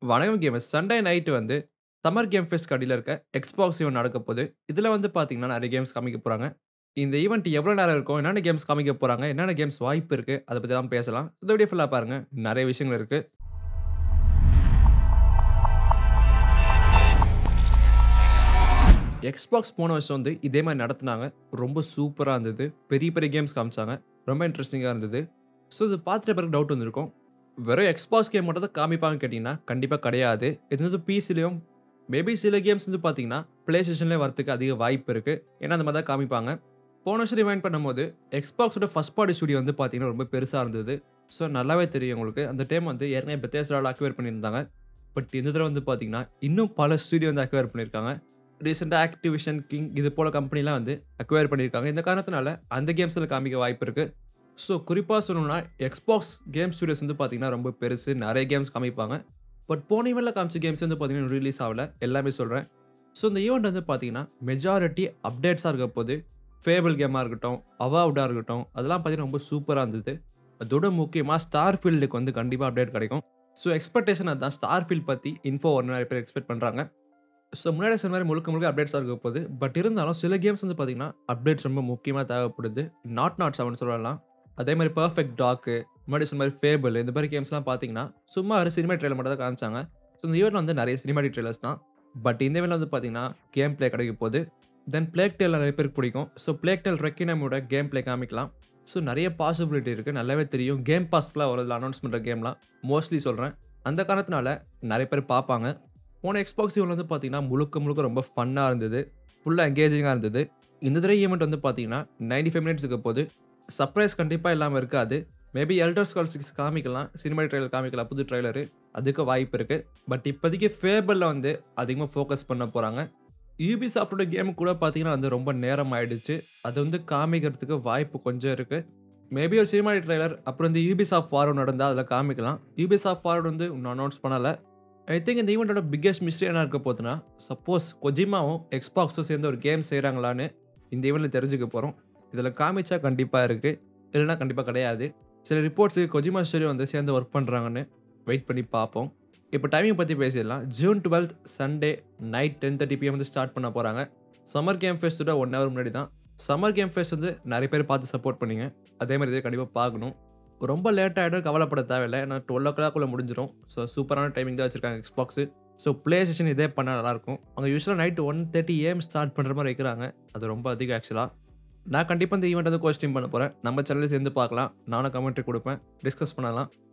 வணக்கம் gamers. Sunday night வந்து summer game ஃபெஸ்ட்க்கு அடியில இருக்க எக்ஸ்பாக்ஸ் ஈவென்ட் நடக்கப் போது. இதுல வந்து பார்த்தீங்கன்னா, நெறைய கேம்ஸ் காமிக்க போறாங்க. இந்த ஈவென்ட் எவ்வளோ நேரம் இருக்கும்? என்னென்ன கேம்ஸ் காமிக்க போறாங்க? என்னென்ன கேம்ஸ் வாய்ப்பு இருக்கு? அத பத்தி தான் பேசலாம். இந்த வீடியோ ஃபுல்லா பாருங்க. நெறைய விஷயங்கள் இருக்கு. எக்ஸ்பாக்ஸ் போன வருஷம் வந்து இதே மாரி நடத்துனாங்க. ரொம்ப சூப்பரா இருந்தது. பெரிய பெரிய கேம்ஸ் காமிச்சாங்க. ரொம்ப இன்ட்ரஸ்டிங்கா இருந்தது. ஸோ இது பார்த்துட்ட பிறகு டவுட் வந்திருக்கும். வெறும் எக்ஸ்பாக்ஸ் கேம் மட்டும் தான் காமிப்பாங்கன்னு கேட்டீங்கன்னா, கண்டிப்பா கிடையாது. இது வந்து பிசிலயும் மேபி சில கேம்ஸ் வந்து பார்த்தீங்கன்னா, பிளே ஸ்டேஷன்லயும் வரதுக்கு அதிக வாய்ப்பு இருக்கு. ஏன்னா அந்த மாரி தான் காமிப்பாங்க. போன வருஷம் ரிவைண்ட் பண்ணும்போது, எக்ஸ்பாக்ஸோட ஃபர்ஸ்ட் பார்ட்டி ஸ்டுடியோ வந்து பார்த்தீங்கன்னா, ரொம்ப பெருசா இருந்தது. ஸோ நல்லாவே தெரியும் உங்களுக்கு. அந்த டைம் வந்து ஏற்கனவே பெத்தேஸ்டால அக்வைர் பண்ணியிருந்தாங்க. பட் இந்த தடவ வந்து பார்த்தீங்கன்னா, இன்னும் பல ஸ்டுடியோ வந்து அக்வைர் பண்ணியிருக்காங்க. ரீசென்ட்டா ஆக்டிவிஷன், கிங் இது போல கம்பெனிலாம் வந்து அக்வைர் பண்ணியிருக்காங்க. இந்த காரணத்தினால அந்த கேம்ஸ்ல காமிக்க வாய்ப்பு இருக்கு. ஸோ குறிப்பா சொல்லணும்னா, எக்ஸ்பாக்ஸ் கேம் ஸ்டுடியோஸ் வந்து பார்த்தீங்கன்னா, ரொம்ப பெருசு. நெறைய கேம்ஸ் காமிப்பாங்க. பட் போன ஈவென்ட்ல காமிச்ச கேம்ஸ் வந்து பார்த்தீங்கன்னா, இன்னும் ரிலீஸ் ஆவல. எல்லாமே சொல்றேன். ஸோ இந்த ஈவென்ட் வந்து பார்த்தீங்கன்னா, மெஜாரிட்டி அப்டேட்ஸா இருக்கப் போது. ஃபேபிள் கேமா இருக்கட்டும், அவாவ்டா இருக்கட்டும், அதெல்லாம் பார்த்தீங்கன்னா ரொம்ப சூப்பரா இருந்தது. அதோட முக்கியமா ஸ்டார்ஃபீல்டுக்கு வந்து கண்டிப்பா அப்டேட் கிடைக்கும். ஸோ எக்ஸ்பெக்டேஷன் அதான். ஸ்டார்ஃபீல்ட் பத்தி இன்ஃபோ வரும்னு நெறைய பேர் எக்ஸ்பெக்ட் பண்றாங்க. ஸோ முன்னாடியே சொன்ன மாரி முழுக்க முழுக்க அப்டேட்ஸா இருக்கப் போது. பட் இருந்தாலும் சில கேம்ஸ் வந்து பார்த்தீங்கன்னா, அப்டேட்ஸ் ரொம்ப முக்கியமா தேவைப்படுது. நாட் நாட் 7 சொல்லலாம். அதே மாரி பெர்ஃபெக்ட் டாக், முன்னாடி சொன்ன மாரி ஃபேபிள் இந்த மாரி கேம்ஸ்லாம் பார்த்தீங்கன்னா, சும்மா ஒரு சினிமா ட்ரெய்லர் மட்டும் தான் காமிச்சாங்க. ஸோ இந்த ஈவென்ட்ல வந்து நெறைய சினிமாட்டிக் ட்ரெய்லர்ஸ் தான். பட் இந்த ஈவென்ட்ல வந்து பார்த்தீங்கன்னா, கேம் பிளே கிடைக்கப் போது. தென் பிளேக் டேல் நெறைய பேருக்கு பிடிக்கும். ஸோ பிளேக் டேல் ரெக்வினமோட கேம் பிளே காமிக்கலாம். ஸோ நெறைய பாசிபிலிட்டி இருக்கு. நல்லாவே தெரியும். கேம் பாஸ்க்குலாம் வரும் இதுல அனௌன்ஸ் பண்ற கேம்லாம். மோஸ்ட்லி சொல்றேன். அந்த காரணத்தினால நெறைய பேர் பார்ப்பாங்க. போன எக்ஸ்பாக்ஸ் ஈவென்ட் வந்து பார்த்தீங்கன்னா, முழுக்க முழுக்க ரொம்ப ஃபன்னா இருந்தது. ஃபுல்லா என்கேஜிங்கா இருந்தது. இந்த தடவை ஈவென்ட் வந்து பார்த்தீங்கன்னா, 95 மினிட்ஸ் இருக்கப் போது. சர்ப்ரைஸ் கண்டிப்பா இல்லாம இருக்காது. மேபி எல்டர் ஸ்க்ரால்ஸ் 6 காமிக்கலாம். சினிமாட்டிக் ட்ரெய்லர் காமிக்கலாம். புது ட்ரெய்லரு. அதுக்கு வாய்ப்பு இருக்கு. பட் இப்போதைக்கு ஃபேபிள்ல வந்து அதிகமா ஃபோக்கஸ் பண்ண போறாங்க. யூபிசாஃப்ட்டோட கேம் கூட பார்த்தீங்கன்னா வந்து ரொம்ப நேரம் ஆயிடுச்சு. அது வந்து காமிக்கிறதுக்கு வாய்ப்பு கொஞ்சம் இருக்கு. மேபி ஒரு சினிமாட்டிக் ட்ரெய்லர் அப்புறம் இந்த யூபிசாஃப்ட் ஃபார்வர்ட் நடந்தா அதுல காமிக்கலாம். யூபிசாஃப்ட் ஃபார்வர்ட் வந்து இன்னும் அனௌன்ஸ் பண்ணல. ஐ திங்க் இந்த ஈவென்ட்டோட பிக்கெஸ்ட் மிஸ்ட்ரி என்ன இருக்கப் போதுன்னா, சப்போஸ் கொஜிமாவும், எக்ஸ்பாக்ஸும் சேர்ந்து ஒரு கேம் செய்றாங்களான்னு இந்த ஈவென்ட்ல தெரிஞ்சுக்க போறோம். இதுல காமிச்சா கண்டிப்பா இருக்கு. இல்லன்னா கண்டிப்பா கிடையாது. சில ரிப்போர்ட்ஸ் கொஜிமா ஸ்டுடியோ வந்து சேர்ந்து வொர்க் பண்றாங்கன்னு வெயிட் பண்ணி பார்ப்போம். இப்போ டைமிங் பத்தி பேசிடலாம். ஜூன் 12த் சண்டே நைட் 10:30 பிஎம் வந்து ஸ்டார்ட் பண்ண போறாங்க. சம்மர் கேம் ஃபெஸ்ட்டோட 1 ஹவர் முன்னாடி தான். சம்மர் கேம் ஃபெஸ்ட் வந்து நெறைய பேர் பார்த்து சப்போர்ட் பண்ணீங்க. அதே மாரி இதையும் கண்டிப்பா பார்க்கணும். ரொம்ப லேட் ஆயிடும் கவலைப்பட தேவையில்ல. ஏன்னா 12:00 குள்ள முடிஞ்சிரும். ஸோ சூப்பரான டைமிங் தான் வச்சிருக்காங்க எக்ஸ்பாக்ஸு. ஸோ பிளே ஸ்டேஷன் இதே பண்ணா நல்லாயிருக்கும். அவங்க யூசுவலா நைட் 1:30 ஏஎம் ஸ்டார்ட் பண்ற மாரி வைக்கிறாங்க. அது ரொம்ப அதிகம் ஆக்சுவலா. நான் கண்டிப்பா இந்த ஈவென்ட் வந்து கோ ஸ்ட்ரீம் பண்ண போறேன். நம்ம சேனல்ல சேர்ந்து பார்க்கலாம். நானும் கமெண்ட்ரி குடுப்பேன். டிஸ்கஸ் பண்ணலாம்.